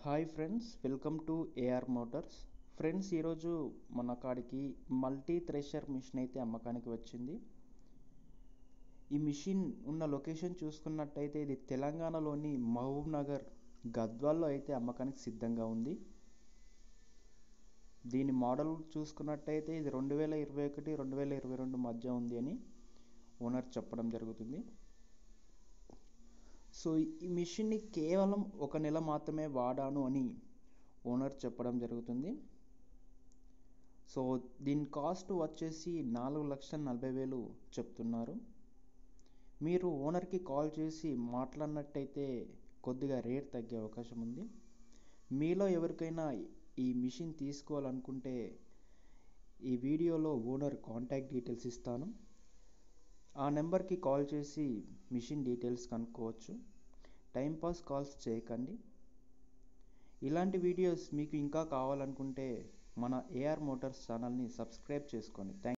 hi friends welcome to AR motors friends ఈరోజు మన కాడికి మల్టీ థ్రెషర్ మిషన్ అయితే అమ్మకానికి వచ్చింది ఈ మిషన్ ఉన్న లొకేషన్ చూసుకున్నట్టయితే ఇది తెలంగాణలోని మహబూబ్ నగర్ గద్వాల్లో అయితే అమ్మకానికి సిద్ధంగా ఉంది దీని మోడల్ చూసుకున్నట్టయితే ఇది రెండు వేల ఇరవై ఒకటి రెండు వేల ఇరవై రెండు మధ్య ఉంది అని ఓనర్ చెప్పడం జరుగుతుంది సో ఈ మిషన్ని కేవలం ఒక నెల మాత్రమే వాడాను అని ఓనర్ చెప్పడం జరుగుతుంది సో దీని కాస్ట్ వచ్చేసి నాలుగు లక్షల నలభై వేలు చెప్తున్నారు మీరు ఓనర్కి కాల్ చేసి మాట్లాడినట్టయితే కొద్దిగా రేట్ తగ్గే అవకాశం ఉంది మీలో ఎవరికైనా ఈ మిషన్ తీసుకోవాలనుకుంటే ఈ వీడియోలో ఓనర్ కాంటాక్ట్ డీటెయిల్స్ ఇస్తాను ఆ నెంబర్కి కాల్ చేసి మిషన్ డీటెయిల్స్ కనుక్కోవచ్చు టైంపాస్ కాల్స్ చేయకండి ఇలాంటి వీడియోస్ మీకు ఇంకా కావాలనుకుంటే మన ఏఆర్ మోటార్స్ ఛానల్ని సబ్స్క్రైబ్ చేసుకోండి థ్యాంక్